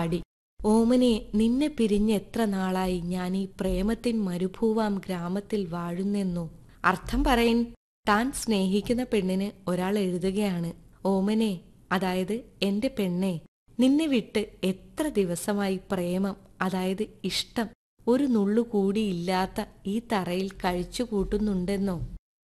പാടി ഓമനെ നിന്നെ പിരിഞ്ഞ് എത്ര നാളായി ഞാൻ ഈ പ്രേമത്തിൻ മരുഭൂവാം ഗ്രാമത്തിൽ വാഴുന്നെന്നോ അർത്ഥം പറയൻ താൻ സ്നേഹിക്കുന്ന പെണ്ണിന് ഒരാൾ എഴുതുകയാണ് ഓമനെ അതായത് എന്റെ പെണ്ണെ നിന്നെ വിട്ട് എത്ര ദിവസമായി പ്രേമം അതായത് ഇഷ്ടം ഒരു നുള്ളു കൂടിയില്ലാത്ത ഈ തറയിൽ കഴിച്ചു കൂട്ടുന്നുണ്ടെന്നോ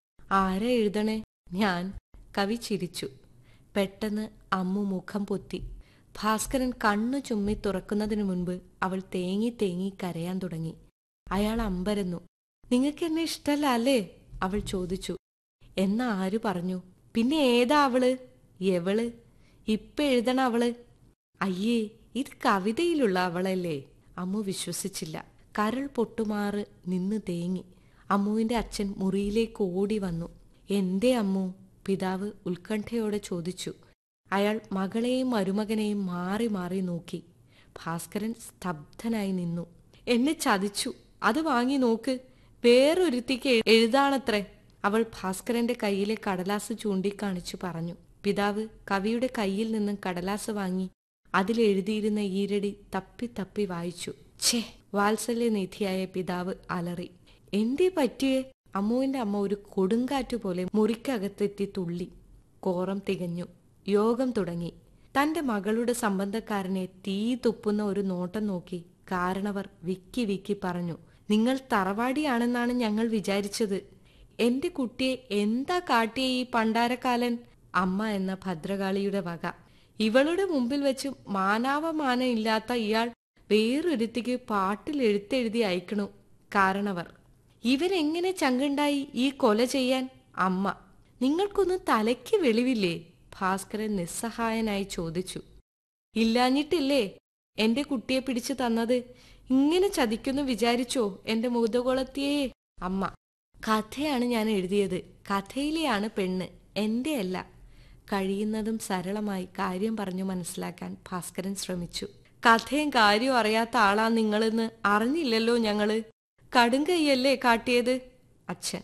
ആരാ എഴുതണേ ഞാൻ കവി ചിരിച്ചു പെട്ടെന്ന് അമ്മു മുഖം പൊത്തി ഭാസ്കരൻ കണ്ണു ചുമ്മി തുറക്കുന്നതിനു മുൻപ് അവൾ തേങ്ങി തേങ്ങി കരയാൻ തുടങ്ങി അയാൾ അമ്പരന്നു നിങ്ങൾക്ക് എന്നെ ഇഷ്ടല്ല അല്ലേ അവൾ ചോദിച്ചു എന്നാ ആര് പറഞ്ഞു പിന്നെ ഏതാ അവള് എവള് ഇപ്പൊ എഴുതണ അവള് അയ്യേ ഇത് കവിതയിലുള്ള അവളല്ലേ അമ്മു വിശ്വസിച്ചില്ല കരൾ പൊട്ടുമാറ് നിന്ന് തേങ്ങി അമ്മുവിന്റെ അച്ഛൻ മുറിയിലേക്ക് ഓടി വന്നു എന്തേ അമ്മു പിതാവ് ഉത്കണ്ഠയോടെ ചോദിച്ചു അയാൾ മകളെയും മരുമകനെയും മാറി മാറി നോക്കി ഭാസ്കരൻ സ്തബ്ധനായി നിന്നു എന്നെ ചതിച്ചു അത് വാങ്ങി നോക്ക് വേറൊരുത്തിക്ക് എഴുതാണത്രേ അവൾ ഭാസ്കരന്റെ കയ്യിലെ കടലാസ് ചൂണ്ടിക്കാണിച്ചു പറഞ്ഞു പിതാവ് കവിയുടെ കയ്യിൽ നിന്നും കടലാസ് വാങ്ങി അതിലെഴുതിയിരുന്ന ഈരടി തപ്പി തപ്പി വായിച്ചു ഛേ വാത്സല്യനിധിയായ പിതാവ് അലറി എന്തേ പറ്റിയേ അമ്മുവിന്റെ അമ്മ ഒരു കൊടുങ്കാറ്റ് പോലെ മുറിക്കകത്തെത്തി തുള്ളി കോറം തികഞ്ഞു യോഗം തുടങ്ങി തന്റെ മകളുടെ സംബന്ധക്കാരനെ തീ തുപ്പുന്ന ഒരു നോട്ടം നോക്കി കാരണവർ വിക്കി വിക്കി പറഞ്ഞു നിങ്ങൾ തറവാടിയാണെന്നാണ് ഞങ്ങൾ വിചാരിച്ചത് എന്റെ കുട്ടിയെ എന്താ കാട്ടിയ ഈ പണ്ടാരക്കാലൻ അമ്മ എന്ന ഭദ്രകാളിയുടെ വക ഇവളുടെ മുമ്പിൽ വെച്ച് മാനാവമാനം ഇല്ലാത്ത ഇയാൾ വേറൊരുത്തിക്ക് പാട്ടിൽ എഴുത്തെഴുതി അയക്കണു കാരണവർ ഇവരെങ്ങനെ ചങ്കുണ്ടായി ഈ കൊല ചെയ്യാൻ അമ്മ നിങ്ങൾക്കൊന്നും തലയ്ക്ക് വെളിവില്ലേ ഭാസ്കരൻ നിസ്സഹായനായി ചോദിച്ചു ഇല്ലാഞ്ഞിട്ടില്ലേ എന്റെ കുട്ടിയെ പിടിച്ചു തന്നത് ഇങ്ങനെ ചതിക്കുന്നു വിചാരിച്ചോ എന്റെ മുതകുളത്തിയേ അമ്മ കഥയാണ് ഞാൻ എഴുതിയത് കഥയിലെയാണ് പെണ്ണ് എന്റെ അല്ല കഴിയുന്നതും സരളമായി കാര്യം പറഞ്ഞു മനസ്സിലാക്കാൻ ഭാസ്കരൻ ശ്രമിച്ചു കഥയും കാര്യവും അറിയാത്ത ആളാ നിങ്ങളെന്ന് അറിഞ്ഞില്ലല്ലോ ഞങ്ങള് കടുങ്കയ്യല്ലേ കാട്ടിയത് അച്ഛൻ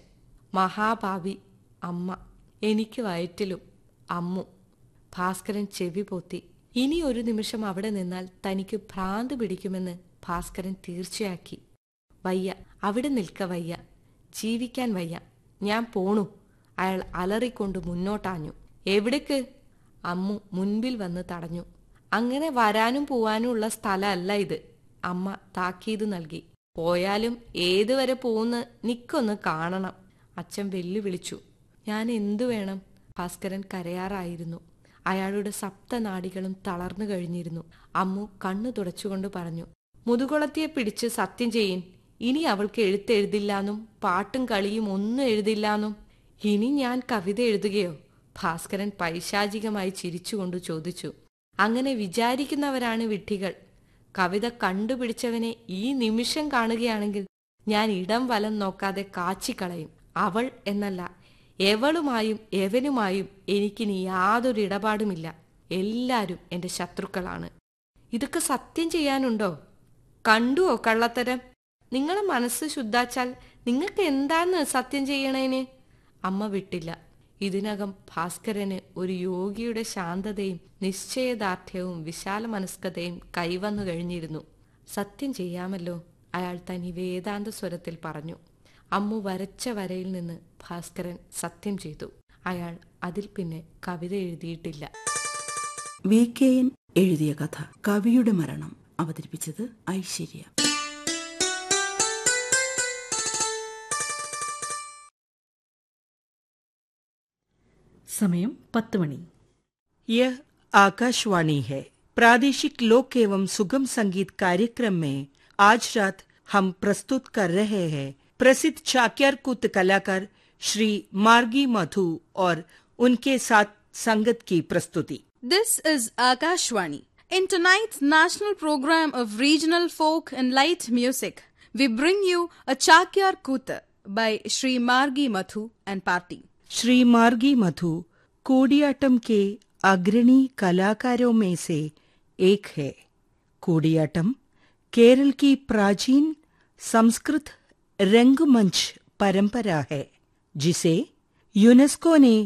മഹാഭാവി അമ്മ എനിക്ക് വയറ്റിലും അമ്മു ഭാസ്കരൻ ചെവി പൊത്തി ഇനി ഒരു നിമിഷം അവിടെ നിന്നാൽ തനിക്ക് ഭ്രാന്ത് പിടിക്കുമെന്ന് ഭാസ്കരൻ തീർച്ചയാക്കി വയ്യ അവിടെ നിൽക്ക വയ്യ ജീവിക്കാൻ വയ്യ ഞാൻ പോണു അയാൾ അലറിക്കൊണ്ട് മുന്നോട്ടാഞ്ഞു എവിടേക്ക് അമ്മു മുൻപിൽ വന്ന് തടഞ്ഞു അങ്ങനെ വരാനും പോവാനും ഉള്ള സ്ഥലമല്ല ഇത് അമ്മ താക്കീത് നൽകി പോയാലും ഏതുവരെ പോകുന്ന നിക്കൊന്ന് കാണണം അച്ഛൻ വെല്ലുവിളിച്ചു ഞാൻ എന്തു വേണം ഭാസ്കരൻ കരയാറായിരുന്നു അയാളുടെ സപ്തനാടികളും തളർന്നു കഴിഞ്ഞിരുന്നു അമ്മു കണ്ണു തുടച്ചുകൊണ്ട് പറഞ്ഞു മുതുകുളത്തിയെ പിടിച്ച് സത്യം ചെയ്യിൻ ഇനി അവൾക്ക് എഴുത്തെഴുതില്ലാന്നും പാട്ടും കളിയും ഒന്നും എഴുതില്ലാന്നും ഇനി ഞാൻ കവിത എഴുതുകയോ ഭാസ്കരൻ പൈശാചികമായി ചിരിച്ചുകൊണ്ട് ചോദിച്ചു അങ്ങനെ വിചാരിക്കുന്നവരാണ് വിഡ്ഢികൾ കവിത കണ്ടുപിടിച്ചവനെ ഈ നിമിഷം കാണുകയാണെങ്കിൽ ഞാൻ ഇടം വലം നോക്കാതെ കാച്ചിക്കളയും അവൾ എന്നല്ല എവളുമായും എവനുമായും എനിക്കിനി യാതൊരു ഇടപാടുമില്ല എല്ലാരും എന്റെ ശത്രുക്കളാണ് ഇതൊക്കെ സത്യം ചെയ്യാനുണ്ടോ കണ്ടുവോ കള്ളത്തരം നിങ്ങളെ മനസ്സ് ശുദ്ധാച്ചാൽ നിങ്ങൾക്ക് എന്താണ് സത്യം ചെയ്യണേന് അമ്മ വിട്ടില്ല ഇതിനകം ഭാസ്കരന് ഒരു യോഗിയുടെ ശാന്തതയും നിശ്ചയദാർഢ്യവും വിശാല മനസ്കതയും കൈവന്നു കഴിഞ്ഞിരുന്നു സത്യം ചെയ്യാമല്ലോ അയാൾ തനി വേദാന്ത സ്വരത്തിൽ പറഞ്ഞു അമ്മു വരച്ച വരയിൽ നിന്ന് ഭാസ്കരൻ സത്യം ചെയ്തു അയാൾ അതിൽ പിന്നെ കവിത എഴുതിയിട്ടില്ല വി കെ എൻ എഴുതിയ കഥ കവിയുടെ മരണം അവതരിപ്പിച്ചത് ഐശ്വര്യ സമയം പത്ത് മണി यह आकाशवाणी है प्रादेशिक लोक एवं सुगम संगीत कार्यक्रम में आज रात हम प्रस्तुत कर रहे हैं प्रसिद्ध चाक्यार कुत कलाकार श्री मार्गी मधु और उनके साथ संगत की प्रस्तुति This is Akashwani. In tonight's national program of regional folk and light music, we bring you a Chakyar Kuta by Sri Margi Mathu and Party. Shri मार्गी मधु कोडियाटम के अग्रणी कलाकारों में से एक है कोडियाटम केरल की प्राचीन संस्कृत रंगमंच परंपरा है जिसे यूनेस्को ने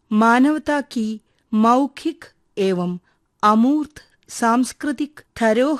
मानवता की मौखिक एवं अमूर्त सांस्कृतिक धरोहर